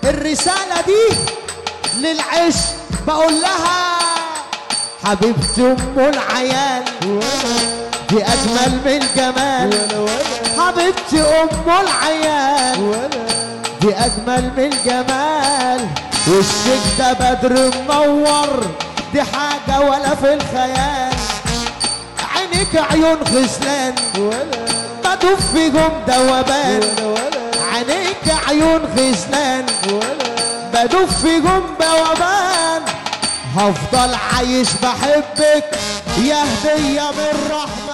الرسالة دي للعش بقول لها حبيبتي ام العيال دي اجمل من الجمال ولا ولا حبيبتي ام العيال ولا دي اجمل من الجمال وشك ده بدر منور دي حاجة ولا في الخيال عينيك عيون خسلان ولا بدوب فيهم دوبان ولا ولا عينيك عيون خسلان ولا بدوب فيهم دوبان هفضل عايش بحبك يا هدية من رحمة